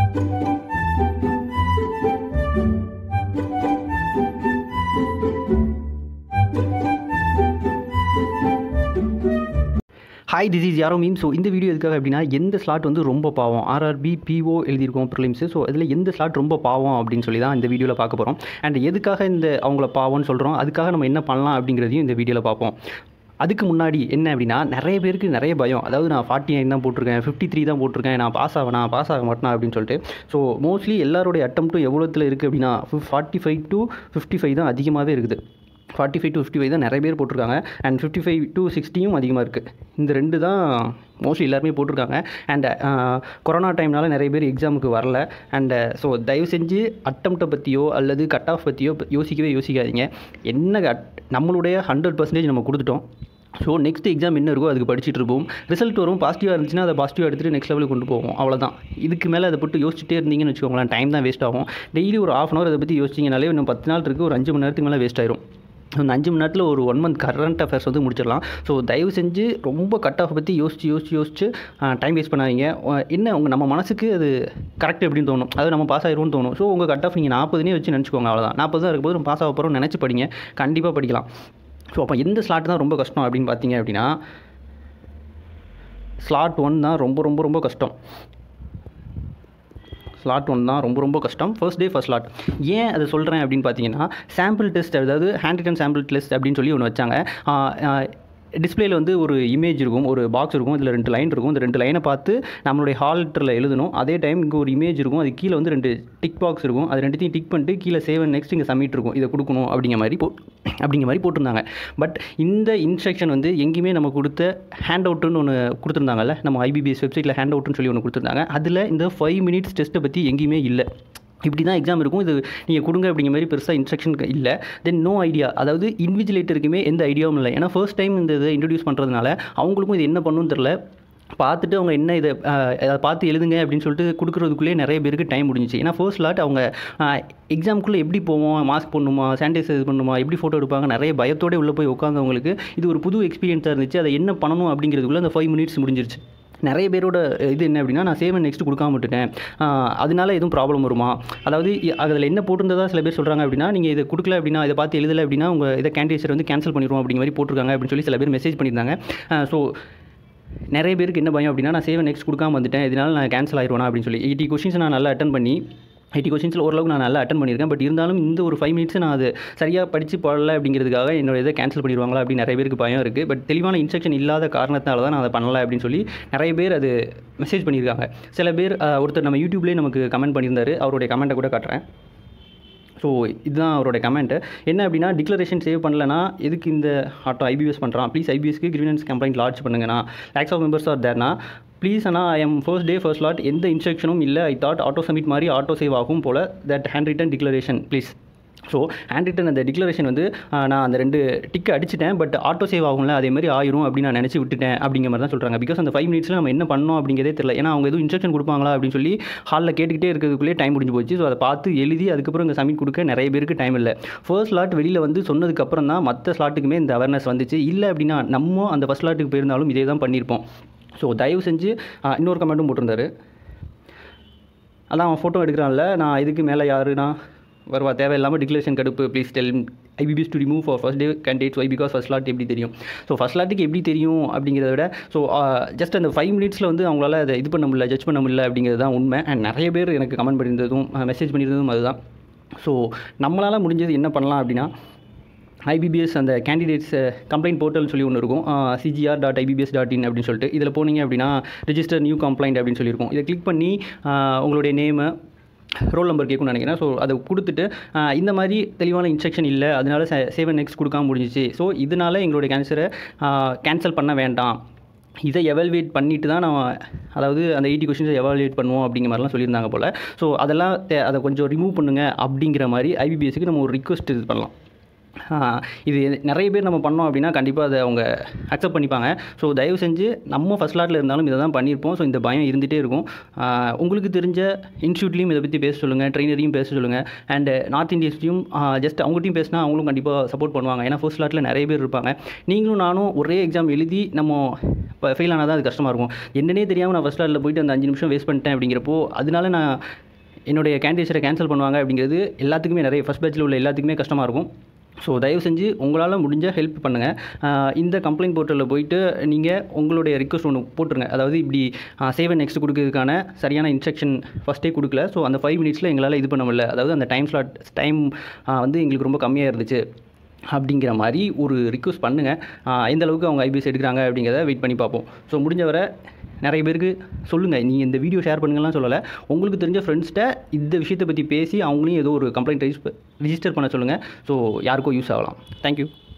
hi this is யாரோ meme so இந்த video எதுக்காக அப்படின்னா எந்த ஸ்லாட் வந்து ரொம்ப பாவம் ஆர்ஆர்பி பிஓ எழுதியிருக்கோம் ப்ரிலிம்ஸு ஸோ இதில் எந்த ஸ்லாட் ரொம்ப பாவம் அப்படின்னு சொல்லி தான் இந்த வீடியோவில் பார்க்க போகிறோம் அண்ட் எதுக்காக இந்த அவங்கள பாவம்னு சொல்கிறோம் அதுக்காக நம்ம என்ன பண்ணலாம் அப்படிங்கிறதையும் இந்த வீடியோவில் பார்ப்போம் அதுக்கு முன்னாடி என்ன அப்படின்னா நிறைய பேருக்கு நிறைய பயம் அதாவது நான் ஃபார்ட்டி நைன் தான் போட்டிருக்கேன் ஃபிஃப்டி த்ரீ தான் போட்டிருக்கேன் நான் பாஸ் ஆகனா பாஸ் ஆக மாட்டேனா அப்படின்னு சொல்லிட்டு ஸோ மோஸ்ட்லி எல்லாருடைய அட்டம்ப்ட்டும் எவ்வளோத்தில் இருக்குது அப்படின்னா forty five to fifty five தான் அதிகமாகவே இருக்குது forty five to fifty five தான் நிறைய பேர் போட்டிருக்காங்க அண்ட் ஃபிஃப்டி ஃபைவ் டு சிக்ஸ்டியும் அதிகமாக இருக்குது இந்த ரெண்டு தான் மோஸ்ட்லி எல்லாருமே போட்டிருக்காங்க அண்ட் கொரோனா டைம்னால நிறைய பேர் எக்ஸாமுக்கு வரல அண்ட் ஸோ தயவு செஞ்சு அட்டம்ப்டை பற்றியோ அல்லது கட் ஆஃப் பற்றியோ யோசிக்கவே யோசிக்காதீங்க என்ன at- நம்மளுடைய ஹண்ட்ரட் பர்சன்டேஜ் நம்ம கொடுத்துட்டோம் ஸோ நெக்ஸ்ட் எக்ஸாம் என்ன இருக்கோ அதுக்கு படிச்சுட்டு இருப்போம் ரிசல்ட் வரும் பாசிட்டிவாக இருந்துச்சுன்னா அதை பாசிட்டிவாக எடுத்துகிட்டு நெக்ஸ்ட் லெவலுக்கு கொண்டு போவோம் அவ்வளோதான் இதுக்கு மேலே அதை போட்டு யோசிச்சுட்டே இருந்தீங்கன்னு வச்சுக்கோங்களேன் டைம் தான் வேஸ்ட் ஆகும் டெய்லி ஒரு ஆஃப் அன் ஹவர் அதை பற்றி யோசிச்சிங்கனாலே இன்னும் பத்து நாள் இருக்குது ஒரு அஞ்சு மணி நேரத்துக்கு மேலே வேஸ்ட் ஆயிரும் அந்த அஞ்சு மணி நேரத்தில் ஒரு ஒன் மந்த் கரண்ட் அஃபேர்ஸ் வந்து முடிச்சிடலாம் ஸோ தயவு செஞ்சு ரொம்ப கட் ஆஃப் பற்றி யோசிச்சு யோசிச்சு யோசிச்சு டைம் வேஸ்ட் பண்ணாதீங்க அஹ் என்ன உங்கள் நம்ம மனசுக்கு அது கரெக்ட் எப்படின்னு தோணும் அது நம்ம பாஸ் ஆயிரும்னு தோணும் ஸோ உங்கள் கட் ஆஃப் நீங்கள் நாற்பதுனே வச்சு நினச்சிக்கோங்க அவ்வளோதான் நாற்பது தான் இருக்கும்போது நம்ம பாஸ் ஆக போகிறோம் நினச்சி படிங்க கண்டிப்பாக படிக்கலாம் ஸோ அப்போ எந்த ஸ்லாட் தான் ரொம்ப கஷ்டம் அப்படின்னு பார்த்தீங்க அப்படின்னா ஸ்லாட் ஒன் தான் ரொம்ப ரொம்ப ரொம்ப கஷ்டம் ஸ்லாட் ஒன் தான் ரொம்ப ரொம்ப கஷ்டம் ஃபர்ஸ்ட் டே ஃபர்ஸ்ட் ஸ்லாட் ஏன் அதை சொல்கிறேன் அப்படின்னு பார்த்தீங்கன்னா சாம்பிள் டெஸ்ட் அதாவது ஹேண்ட் ரிட்டன் சாம்பிள் டெஸ்ட் அப்படின்னு சொல்லி ஒன்று வச்சாங்க டிஸ்பிளேல வந்து ஒரு இமேஜ் இருக்கும் ஒரு பாக்ஸ் இருக்கும் இதில் ரெண்டு லைன் இருக்கும் இந்த ரெண்டு லைனை பார்த்து நம்மளுடைய ஹால்ட்டரில் எழுதணும் அதே டைம் இங்கே ஒரு இமேஜ் இருக்கும் அது கீழே வந்து ரெண்டு டிக் பாக்ஸ் இருக்கும் அது ரெண்டுத்தையும் டிக் பண்ணிட்டு கீழே சேவ் நெக்ஸ்ட் இங்கே சப்மிட் இருக்கும் இதை கொடுக்கணும் அப்படிங்கிற மாதிரி போ அப்படிங்கிற மாதிரி போட்டிருந்தாங்க பட் இந்த இன்ஸ்ட்ரக்ஷன் வந்து எங்கேயுமே நம்ம கொடுத்த ஹேண்ட் அவுட்டுன்னு ஒன்று கொடுத்துருந்தாங்கல்ல நம்ம ஐபிபிஎஸ் வெப்சைட்டில் ஹேண்ட் அவுட்னு சொல்லி ஒன்று கொடுத்துருந்தாங்க அதில் இந்த ஃபைவ் மினிட்ஸ் டெஸ்ட்டை பற்றி எங்கேயுமே இல்லை இப்படி தான் எக்ஸாம் இருக்கும் இது நீங்கள் கொடுங்க அப்படிங்கிற மாதிரி பெருசாக இன்ஸ்ட்ரக்ஷன் இல்லை தென் நோ ஐடியா அதாவது இன்விஜிலேட்டருக்குமே எந்த ஐடியாவும் இல்லை ஏன்னா ஃபர்ஸ்ட் டைம் இந்த இதை இன்ட்ரடியூஸ் பண்ணுறதுனால அவங்களுக்கும் இது என்ன பண்ணணும்னு தெரில பார்த்துட்டு அவங்க என்ன இதை அஹ், அதை பார்த்து எழுதுங்க அப்படின்னு சொல்லிட்டு கொடுக்குறதுக்குள்ளே நிறைய பேருக்கு டைம் முடிஞ்சிச்சு ஏன்னா ஃபர்ஸ்ட் லாட் அவங்க எக்ஸாமுக்குள்ளே எப்படி போவோம் மாஸ்க் பண்ணணுமா சானிடைசர் பண்ணணுமா எப்படி ஃபோட்டோ எடுப்பாங்க நிறைய பயத்தோட உள்ளே போய் உட்காந்தவங்களுக்கு இது ஒரு புது எக்ஸ்பீரியன்ஸாக இருந்துச்சு அதை என்ன பண்ணணும் அப்படிங்கிறதுக்குள்ளே அந்த ஃபைவ் மினிட்ஸ் முடிஞ்சிருச்சு நிறைய பேரோட இது என்ன அப்படின்னா நான் சேவன் நெக்ஸ்ட் கொடுக்காம விட்டுட்டேன் ஆஹ் அதனால எதுவும் ப்ராப்ளம் வருமா அதாவது இ- அதில் என்ன போட்டிருந்ததா சில பேர் சொல்கிறாங்க அப்படின்னா நீங்கள் இதை கொடுக்கல அப்படின்னா இதை பார்த்து எழுதலை அப்படின்னா உங்கள் இதை கேண்டிடேட்ஸை வந்து கேன்சல் பண்ணிடுவோம் அப்படிங்கிற மாதிரி போட்டிருக்காங்க அப்படின்னு சொல்லி சில பேர் மெசேஜ் பண்ணியிருந்தாங்க ஸோ நிறைய பேருக்கு என்ன பயம் அப்படின்னா நான் சேவன் நெக்ஸ்ட் கொடுக்காம வந்துட்டேன் இதனால நான் கேன்சல் ஆயிடுவேனா அப்படின்னு சொல்லி எயிட்டி கொஷின்ஸ் நான் நல்லா அட்டன் பண்ணி எயிட்டி கொஷின்ஸில் ஓரளவுக்கு நான் நல்லா அட்டன் பண்ணியிருக்கேன் பட் இருந்தாலும் இந்த ஒரு ஃபைவ் மினிட்ஸ் நான் அது சரியாக படித்து போடல அப்படிங்கிறதுக்காக என்னோட இதை கேன்சல் பண்ணிடுவாங்களா அப்படின்னு நிறைய பேருக்கு பயம் இருக்குது பட் தெளிவான இன்ஸ்ட்ரக்ஷன் இல்லாத காரணத்தினால தான் நான் அதை பண்ணல அப்படின்னு சொல்லி நிறைய பேர் அது மெசேஜ் பண்ணியிருக்காங்க சில பேர் அஹ், ஒருத்தர் நம்ம யூடியூப்லேயே நமக்கு கமெண்ட் பண்ணியிருந்தாரு அவருடைய கமெண்ட்டை கூட காட்டுறேன் ஸோ இதுதான் அவரோட கமெண்ட் என்ன அப்படின்னா டிக்ளரேஷன் சேவ் பண்ணலனா எதுக்கு இந்த ஆட்டோ ஐபிஎஸ் பண்ணுறான் ப்ளீஸ் ஐபிஎஸ்க்கு கிரிவினன்ஸ் கம்ப்ளைண்ட் லாட்ச் பண்ணுங்கண்ணா லேக்ஸ் ஆஃப் மெம்பர்ஸ் ஆர் தேர்னா ப்ளீஸ் அண்ணா I am first day first lot எந்த இன்ஸ்ட்ரக்ஷனும் இல்லை ஐ தாட் ஆட்டோ சப்மிட் மாதிரி ஆட்டோ சேவ் ஆகும் போல் that handwritten declaration please so handwritten அந்த டிக்ளரேஷன் வந்து ஆஹ், நான் அந்த ரெண்டு டிக் அடிச்சிட்டேன் பட் ஆட்டோ சேவ் ஆகும்ல அதே மாதிரி ஆயிரும் அப்படின்னு நான் நினச்சி விட்டுட்டேன் அப்படிங்கிற மாதிரி தான் சொல்கிறாங்க பிகாஸ் அந்த ஃபைவ் மினிட்ஸில் நம்ம என்ன பண்ணோம் அப்படிங்கிறதே தெரியல ஏன்னா அவங்க எதுவும் இன்ஸ்ட்ரக்ஷன் கொடுப்பாங்களா அப்படின்னு சொல்லி ஹாலில் கேட்டுக்கிட்டே இருக்கிறதுக்குள்ளே டைம் முடிஞ்சு போச்சு ஸோ அதை பார்த்து எழுதி அதுக்கப்புறம் இங்கே சப்மிட் கொடுக்க நிறைய பேருக்கு டைம் இல்லை ஃபர்ஸ்ட் ஸ்லாட் வெளியில் வந்து சொன்னதுக்கப்புறம் தான் மற்ற ஸ்லாட்டுக்குமே இந்த அவேர்னஸ் வந்துச்சு இல்லை அப்படின்னா நம்ம அந்த ஃபர்ஸ்ட் ஸ்லாட்டுக்கு போயிருந்தாலும் இதே தான் பண்ணியிருப்போம் ஸோ தயவு செஞ்சு ஆஹ், இன்னொரு கமெண்ட்டும் போட்டிருந்தாரு அதான் அவன் ஃபோட்டோ எடுக்கிறான்ல நான் இதுக்கு மேலே யாருனா வருவா தேவையில்லாமல் டிக்ளரேஷன் கடுப்பு please tell IBPS to remove for first day candidates why because first lot எப்படி தெரியும் ஸோ ஃபர்ஸ்ட் லாட்டுக்கு எப்படி தெரியும் அப்படிங்கிறத விட ஸோ ஜஸ்ட் அந்த ஃபைவ் மினிட்ஸில் வந்து அவங்களால அதை இது பண்ண முடியல ஜட்ஜ் பண்ண முடியல அப்படிங்கிறது தான் உண்மை அண்ட் நிறைய பேர் எனக்கு கமெண்ட் பண்ணியிருந்ததும் மெசேஜ் பண்ணியிருந்ததும் அதுதான் ஸோ நம்மளால் முடிஞ்சது என்ன பண்ணலாம் அப்படின்னா ஐபிபிஎஸ் அந்த கேண்டிடேட்ஸ் கம்ப்ளைண்ட் போர்ட்டல்னு சொல்லி ஒன்று இருக்கும் CGR dot IBPS dot in அப்படின்னு சொல்லிட்டு இதில் போனீங்க அப்படின்னா ரெஜிஸ்டர் நியூ கம்ப்ளைண்ட் அப்படின்னு சொல்லியிருக்கும் இதை கிளிக் பண்ணி ஆஹ் உங்களுடைய நேமு ரோல் நம்பர் கேட்கும்னு நினைக்கிறேன் ஸோ அதை கொடுத்துட்டு ஆஹ் இந்த மாதிரி தெளிவான இன்ஸ்ட்ரக்ஷன் இல்லை அதனால சேவன் நெக்ஸ்ட் கொடுக்காம முடிஞ்சிச்சு ஸோ இதனால் எங்களுடைய கேன்சரை கேன்சல் பண்ண வேண்டாம் இதை எவால்வேட் பண்ணிட்டு தான் நம்ம அதாவது அந்த எயிட்டி கொஷின்ஸை எவால்வேட் பண்ணுவோம் அப்படிங்கிற மாதிரிலாம் சொல்லியிருந்தாங்க போல் ஸோ அதெல்லாம் தே- அதை கொஞ்சம் ரிமூவ் பண்ணுங்க அப்படிங்கிற மாதிரி ஐபிபிஎஸ்க்கு நம்ம ஒரு ரிக்வஸ்ட் இது பண்ணலாம் ஆஹ் இது நிறைய பேர் நம்ம பண்ணோம் அப்படின்னா கண்டிப்பாக அதை அவங்க அக்செப்ட் பண்ணிப்பாங்க ஸோ தயவு செஞ்சு நம்ம ஃபஸ்ட் லாட்டில் இருந்தாலும் இதை தான் பண்ணியிருப்போம் ஸோ இந்த பயம் இருந்துகிட்டே இருக்கும் ஆஹ் உங்களுக்கு தெரிஞ்ச இன்ஸ்டியூட்லேயும் இதை பற்றி பேச சொல்லுங்கள் ட்ரெயினரையும் பேச சொல்லுங்கள் அண்ட் நார்த் இந்தியன்ஸ்லையும் ஜஸ்ட் அவங்ககிட்டையும் பேசினா அவங்களும் கண்டிப்பாக சப்போர்ட் பண்ணுவாங்க ஏன்னா ஃபர்ஸ்ட் லாட்டில் நிறைய பேர் இருப்பாங்க நீங்களும் நானும் ஒரே எக்ஸாம் எழுதி நம்ம இப்போ ஃபெயில் ஆனால் தான் அது கஷ்டமாக இருக்கும் என்னன்னே தெரியாமல் நான் ஃபஸ்ட் லாட்டில் போயிட்டு அந்த அஞ்சு நிமிஷம் வேஸ்ட் பண்ணிட்டேன் அப்படிங்கிறப்போ அதனால நான் என்னுடைய கேண்டிடேட்ஸை கேன்சல் பண்ணுவாங்க அப்படிங்கிறது எல்லாத்துக்குமே நிறைய ஃபஸ்ட் பேட்சில் உள்ள எல்லாத்துக்குமே கஷ்டமாக இருக்கும் ஸோ தயவு செஞ்சு உங்களால் முடிஞ்ச ஹெல்ப் பண்ணுங்கள் இந்த கம்ப்ளைண்ட் போர்ட்டலில் போயிட்டு நீங்கள் உங்களுடைய ரிக்வஸ்ட் ஒன்று போட்டுருங்க அதாவது இப்படி சேவ் அண்ட் நெக்ஸ்ட் கொடுக்கறதுக்கான சரியான இன்ஸ்ட்ரக்ஷன் ஃபஸ்ட்டே கொடுக்கல ஸோ அந்த ஃபைவ் மினிட்ஸில் எங்களால் இது பண்ண முடியல அதாவது அந்த டைம் ஸ்லாட் டைம் வந்து எங்களுக்கு ரொம்ப கம்மியாக இருந்துச்சு அப்படிங்கிற மாதிரி ஒரு ரிக்வஸ்ட் பண்ணுங்கள் எந்த அளவுக்கு அவங்க ஐபிஎஸ் எடுக்கிறாங்க அப்படிங்கிறத வெயிட் பண்ணி பார்ப்போம் ஸோ முடிஞ்ச வரை நிறைய பேருக்கு சொல்லுங்கள் நீங்கள் இந்த வீடியோ ஷேர் பண்ணுங்கலாம் சொல்லலை உங்களுக்கு தெரிஞ்ச ஃப்ரெண்ட்ஸ்கிட்ட இந்த விஷயத்தை பற்றி பேசி அவங்களையும் ஏதோ ஒரு கம்ப்ளைண்ட் ரிஜிஸ்டர் பண்ண சொல்லுங்கள் ஸோ யாருக்கோ யூஸ் ஆகலாம் தேங்க்யூ